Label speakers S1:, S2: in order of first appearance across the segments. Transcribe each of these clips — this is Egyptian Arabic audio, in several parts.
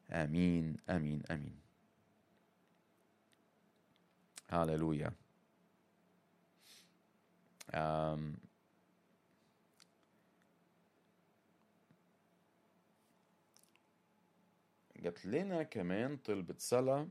S1: امين امين امين هاللويا آم. جات لنا كمان طلبة صلاة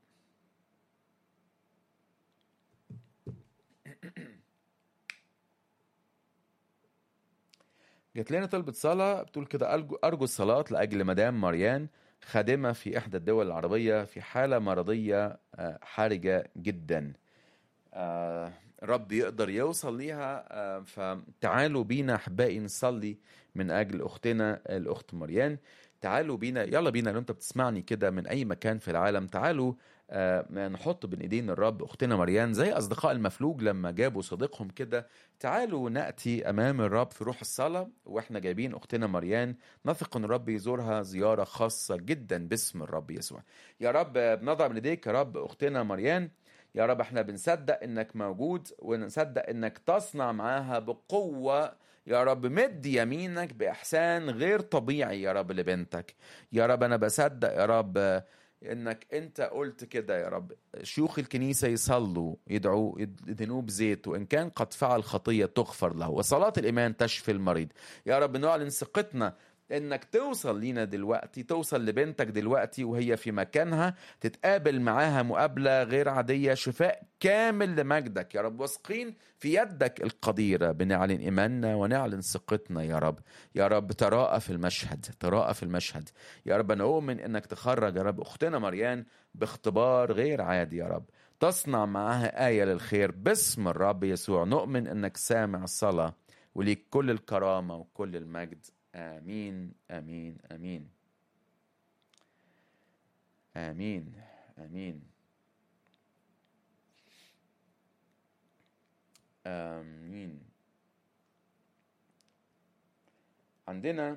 S1: جات لنا طلبة صلاة بتقول كده أرجو, أرجو الصلاة لأجل مدام مريان خادمة في إحدى الدول العربية في حالة مرضية آه، حرجة جدا آه، رب يقدر يوصل ليها آه، فتعالوا بينا أحبائي نصلي من أجل أختنا الأخت مريان تعالوا بينا يلا بينا لو أنت بتسمعني كده من أي مكان في العالم تعالوا آه، نحط بين ايدين الرب اختنا مريان زي اصدقاء المفلوج لما جابوا صديقهم كده تعالوا ناتي امام الرب في روح الصلاه واحنا جايبين اختنا مريان نثق ان الرب يزورها زياره خاصه جدا باسم الرب يسوع يا رب بنضع من ايديك يا رب اختنا مريان يا رب احنا بنصدق انك موجود ونصدق انك تصنع معاها بقوه يا رب مد يمينك باحسان غير طبيعي يا رب لبنتك يا رب انا بصدق يا رب انك انت قلت كده يا رب شيوخ الكنيسه يصلوا يدعوا يدهنوه بزيت وان كان قد فعل خطيه تغفر له وصلاه الايمان تشفي المريض يا رب نعلن ثقتنا انك توصل لينا دلوقتي توصل لبنتك دلوقتي وهي في مكانها تتقابل معاها مقابله غير عاديه شفاء كامل لمجدك يا رب واثقين في يدك القديره بنعلن ايماننا ونعلن ثقتنا يا رب يا رب تراءى في المشهد تراءى في المشهد يا رب انا اؤمن انك تخرج يا رب اختنا مريان باختبار غير عادي يا رب تصنع معاها آية للخير باسم الرب يسوع نؤمن أنك سامع الصلاة وليك كل الكرامة وكل المجد آمين آمين آمين آمين آمين آمين عندنا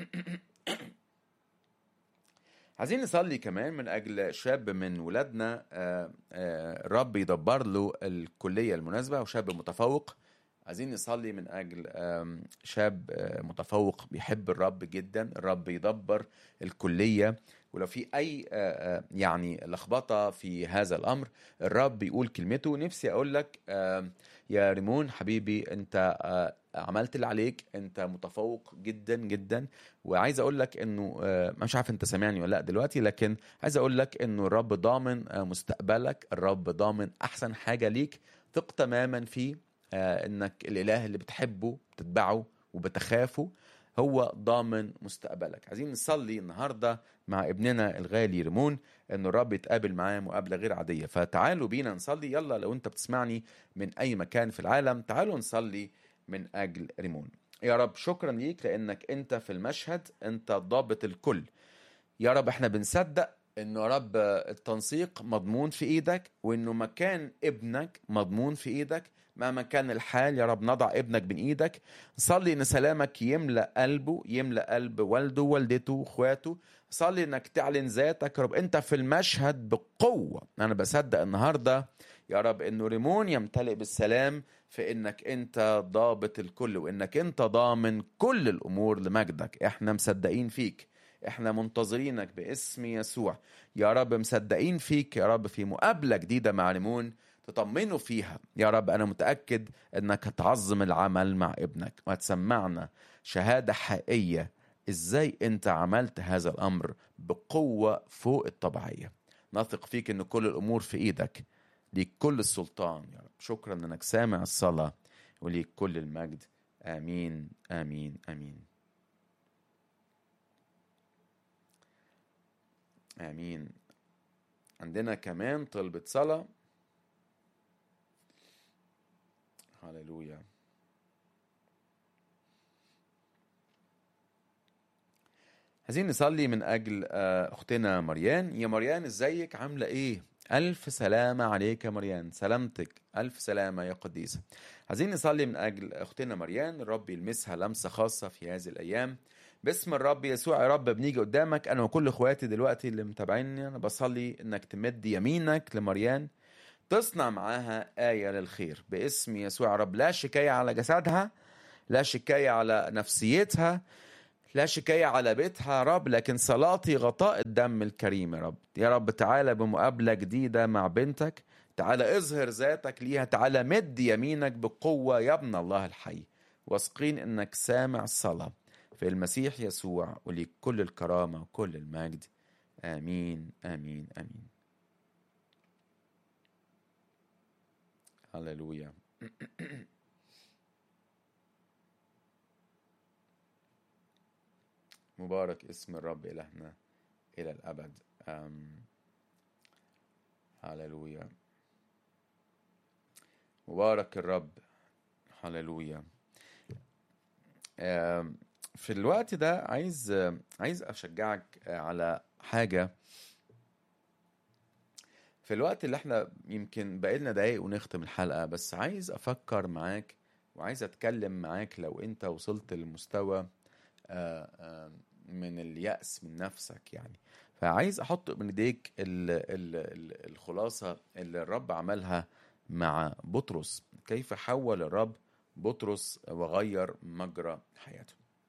S1: عايزين نصلي كمان من أجل شاب من ولادنا آه، آه، الرب يدبر له الكلية المناسبة وشاب متفوق عايزين نصلي من أجل آم، شاب آه، متفوق بيحب الرب جدا الرب يدبر الكلية ولو في أي آه، آه، يعني لخبطة في هذا الأمر الرب يقول كلمته نفسي أقول لك آم، يا ريمون حبيبي أنت آه، عملت اللي عليك أنت متفوق جدا جدا وعايز أقول لك إنه آه، مش عارف أنت سامعني ولا لأ دلوقتي لكن عايز أقول لك إنه الرب ضامن آه، مستقبلك الرب ضامن أحسن حاجة ليك ثق تماما فيه آه، انك الاله اللي بتحبه بتتبعه وبتخافه هو ضامن مستقبلك عايزين نصلي النهارده مع ابننا الغالي ريمون ان الرب يتقابل معاه مقابله غير عاديه فتعالوا بينا نصلي يلا لو انت بتسمعني من اي مكان في العالم تعالوا نصلي من اجل ريمون يا رب شكرا ليك لانك انت في المشهد انت ضابط الكل يا رب احنا بنصدق انه يا رب التنسيق مضمون في ايدك وانه مكان ابنك مضمون في ايدك مهما كان الحال يا رب نضع ابنك بين ايدك صلي ان سلامك يملا قلبه يملا قلب والده ووالدته واخواته صلي انك تعلن ذاتك يا رب انت في المشهد بقوه انا بصدق النهارده يا رب انه ريمون يمتلئ بالسلام في انك انت ضابط الكل وانك انت ضامن كل الامور لمجدك احنا مصدقين فيك احنا منتظرينك باسم يسوع يا رب مصدقين فيك يا رب في مقابلة جديدة مع ريمون تطمنوا فيها يا رب أنا متأكد أنك هتعظم العمل مع ابنك وهتسمعنا شهادة حقيقية إزاي أنت عملت هذا الأمر بقوة فوق الطبيعية نثق فيك أن كل الأمور في إيدك ليك كل السلطان يا رب شكرا أنك سامع الصلاة وليك كل المجد آمين آمين آمين آمين عندنا كمان طلبة صلاة هللويا عايزين نصلي من أجل آه، أختنا مريان يا مريان إزيك عاملة إيه؟ ألف سلامة عليك يا مريان سلامتك ألف سلامة يا قديسة عايزين نصلي من أجل أختنا مريان الرب يلمسها لمسة خاصة في هذه الأيام باسم الرب يسوع يا رب بنيجي قدامك انا وكل اخواتي دلوقتي اللي متابعيني انا بصلي انك تمد يمينك لمريان تصنع معاها آية للخير باسم يسوع يا رب لا شكاية على جسدها لا شكاية على نفسيتها لا شكاية على بيتها يا رب لكن صلاتي غطاء الدم الكريم يا رب يا رب تعالى بمقابلة جديدة مع بنتك تعالى اظهر ذاتك ليها تعالى مد يمينك بقوة يا ابن الله الحي واثقين انك سامع الصلاة في المسيح يسوع وليك كل الكرامة وكل المجد آمين آمين آمين هللويا مبارك اسم الرب إلهنا إلى الأبد أم... هللويا مبارك الرب هللويا أم... في الوقت ده عايز عايز أشجعك على حاجة في الوقت اللي احنا يمكن بقالنا دقايق ونختم الحلقة بس عايز أفكر معاك وعايز أتكلم معاك لو أنت وصلت لمستوى من اليأس من نفسك يعني فعايز أحط من إيديك ال ال ال الخلاصة اللي الرب عملها مع بطرس كيف حول الرب بطرس وغير مجرى حياته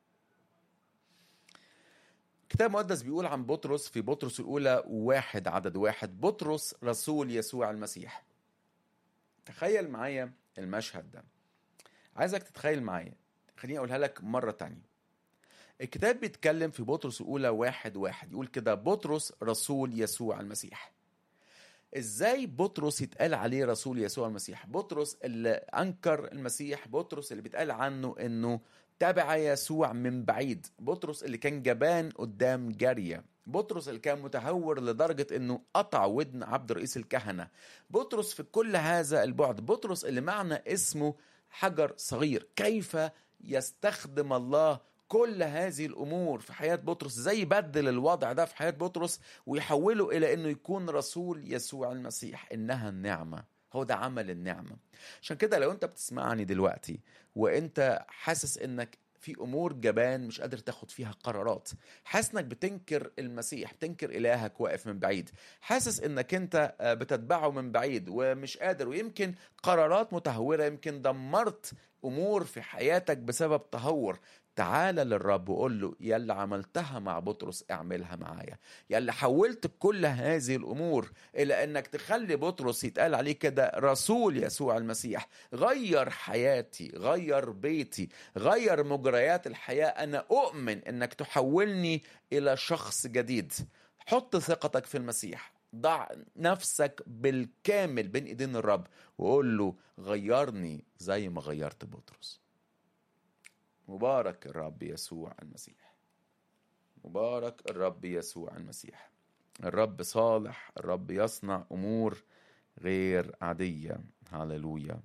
S1: كتاب مقدس بيقول عن بطرس في بطرس الأولى واحد عدد واحد بطرس رسول يسوع المسيح تخيل معايا المشهد ده عايزك تتخيل معايا خليني أقولها لك مرة تانية الكتاب بيتكلم في بطرس الأولى واحد واحد يقول كده بطرس رسول يسوع المسيح ازاي بطرس يتقال عليه رسول يسوع المسيح بطرس اللي انكر المسيح بطرس اللي بيتقال عنه انه تابع يسوع من بعيد بطرس اللي كان جبان قدام جارية بطرس اللي كان متهور لدرجة انه قطع ودن عبد رئيس الكهنة بطرس في كل هذا البعد بطرس اللي معنى اسمه حجر صغير كيف يستخدم الله كل هذه الامور في حياه بطرس زي بدل الوضع ده في حياه بطرس ويحوله الى انه يكون رسول يسوع المسيح انها النعمه هو ده عمل النعمه عشان كده لو انت بتسمعني دلوقتي وانت حاسس انك في امور جبان مش قادر تاخد فيها قرارات حاسس انك بتنكر المسيح بتنكر الهك واقف من بعيد حاسس انك انت بتتبعه من بعيد ومش قادر ويمكن قرارات متهوره يمكن دمرت امور في حياتك بسبب تهور تعالى للرب وقول له يا اللي عملتها مع بطرس اعملها معايا يا اللي حولت كل هذه الامور الى انك تخلي بطرس يتقال عليه كده رسول يسوع المسيح غير حياتي غير بيتي غير مجريات الحياه انا اؤمن انك تحولني الى شخص جديد حط ثقتك في المسيح ضع نفسك بالكامل بين ايدين الرب وقول له غيرني زي ما غيرت بطرس مبارك الرب يسوع المسيح مبارك الرب يسوع المسيح الرب صالح الرب يصنع امور غير عاديه هاللويا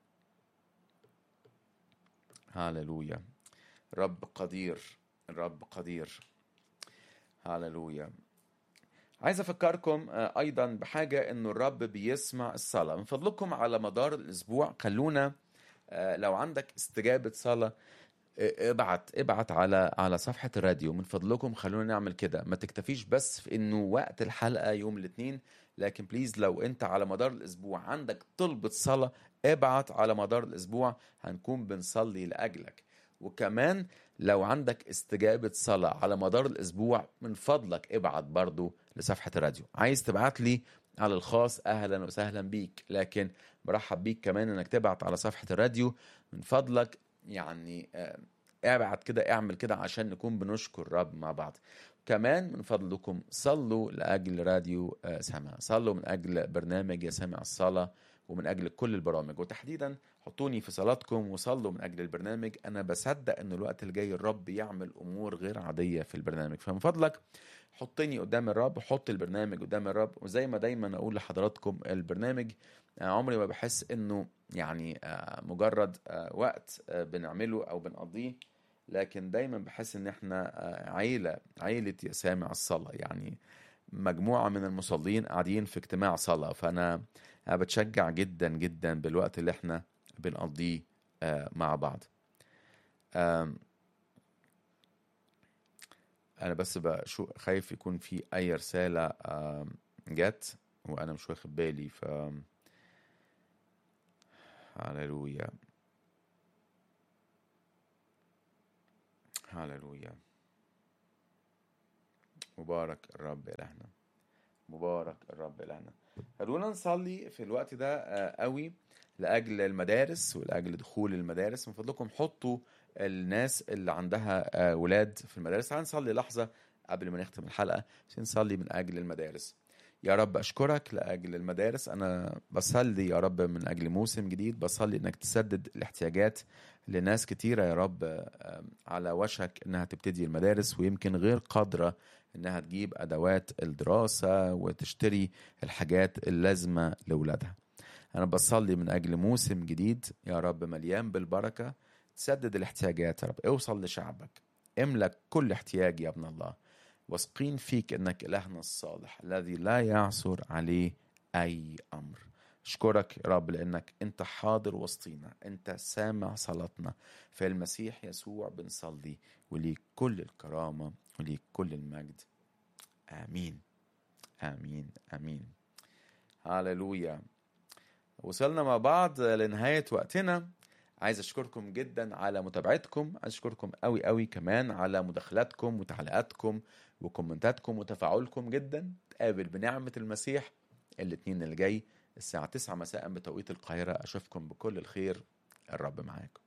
S1: هاللويا الرب قدير الرب قدير هاللويا عايز افكركم ايضا بحاجه انه الرب بيسمع الصلاه من فضلكم على مدار الاسبوع خلونا لو عندك استجابه صلاه ابعت ابعت على على صفحه الراديو من فضلكم خلونا نعمل كده ما تكتفيش بس في انه وقت الحلقه يوم الاثنين لكن بليز لو انت على مدار الاسبوع عندك طلبة صلاة ابعت على مدار الاسبوع هنكون بنصلي لاجلك وكمان لو عندك استجابة صلاة على مدار الاسبوع من فضلك ابعت برضو لصفحة الراديو عايز تبعت لي على الخاص اهلا وسهلا بيك لكن مرحب بيك كمان انك تبعت على صفحة الراديو من فضلك يعني ابعت كده اعمل كده عشان نكون بنشكر الرب مع بعض كمان من فضلكم صلوا لاجل راديو سمع صلوا من اجل برنامج يا سامع الصلاه ومن اجل كل البرامج وتحديدا حطوني في صلاتكم وصلوا من اجل البرنامج انا بصدق ان الوقت الجاي الرب يعمل امور غير عاديه في البرنامج فمن فضلك حطني قدام الرب حط البرنامج قدام الرب وزي ما دايما اقول لحضراتكم البرنامج عمري ما بحس انه يعني مجرد وقت بنعمله او بنقضيه لكن دايما بحس ان احنا عيله عيله يا سامع الصلاه يعني مجموعه من المصلين قاعدين في اجتماع صلاه فانا بتشجع جدا جدا بالوقت اللي احنا بنقضيه مع بعض انا بس بشو خايف يكون في اي رساله جت وانا مش واخد بالي ف هللويا هللويا مبارك الرب إلهنا مبارك الرب إلهنا خلونا نصلي في الوقت ده آه، قوي لأجل المدارس ولأجل دخول المدارس من فضلكم حطوا الناس اللي عندها آه، ولاد في المدارس تعال نصلي لحظة قبل ما نختم الحلقة عشان نصلي من أجل المدارس يا رب أشكرك لأجل المدارس أنا بصلي يا رب من أجل موسم جديد بصلي إنك تسدد الاحتياجات لناس كتيرة يا رب آه، على وشك إنها تبتدي المدارس ويمكن غير قادرة إنها تجيب أدوات الدراسة وتشتري الحاجات اللازمة لأولادها أنا بصلي من أجل موسم جديد يا رب مليان بالبركة تسدد الاحتياجات يا رب اوصل لشعبك املك كل احتياج يا ابن الله واثقين فيك انك الهنا الصالح الذي لا يعثر عليه اي امر اشكرك يا رب لانك انت حاضر وسطينا انت سامع صلاتنا في المسيح يسوع بنصلي وليك كل الكرامه وليك كل المجد امين امين امين هاللويا وصلنا مع بعض لنهايه وقتنا عايز اشكركم جدا على متابعتكم عايز اشكركم قوي قوي كمان على مداخلاتكم وتعليقاتكم وكومنتاتكم وتفاعلكم جدا تقابل بنعمة المسيح الاثنين اللي جاي الساعة 9 مساء بتوقيت القاهرة أشوفكم بكل الخير الرب معاكم